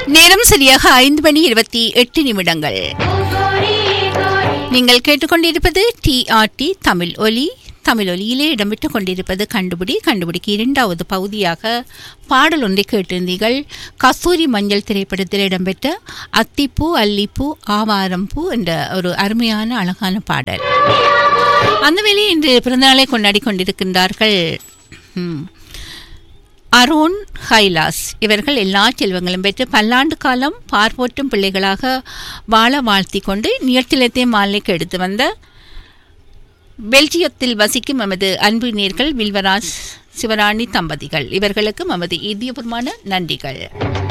நேரம் சரியாக ஐந்து மணி இருபத்தி எட்டு நிமிடங்கள் நீங்கள் கேட்டுக்கொண்டிருப்பது டிஆர்டி தமிழ் ஒலி தமிழ் ஒலியிலே இடம்பெற்றுக் கொண்டிருப்பது கண்டுபிடி கண்டுபிடிக்கு இரண்டாவது பகுதியாக பாடல் ஒன்றை கேட்டிருந்தீர்கள் கஸ்தூரி மஞ்சள் திரைப்படத்தில் இடம்பெற்ற அத்திப்பூ அல்லிப்பூ ஆவாரம்பூ என்ற ஒரு அருமையான அழகான பாடல் அந்த வேளையில் இன்று பிறந்தநாளை கொண்டாடி கொண்டிருக்கின்றார்கள் ம். அருண் ஹைலாஸ் இவர்கள் எல்லா செல்வங்களும் பெற்று பல்லாண்டு காலம் பார்ப்போற்றும் பிள்ளைகளாக வாழ வாழ்த்தி கொண்டு நியத்திலத்தை மாலைக்கு எடுத்து வந்த பெல்ஜியத்தில் வசிக்கும் எமது அன்பு நேர்கள் வில்வராஜ் சிவராணி தம்பதிகள் இவர்களுக்கு எமது இதயபூர்வமான நன்றிகள்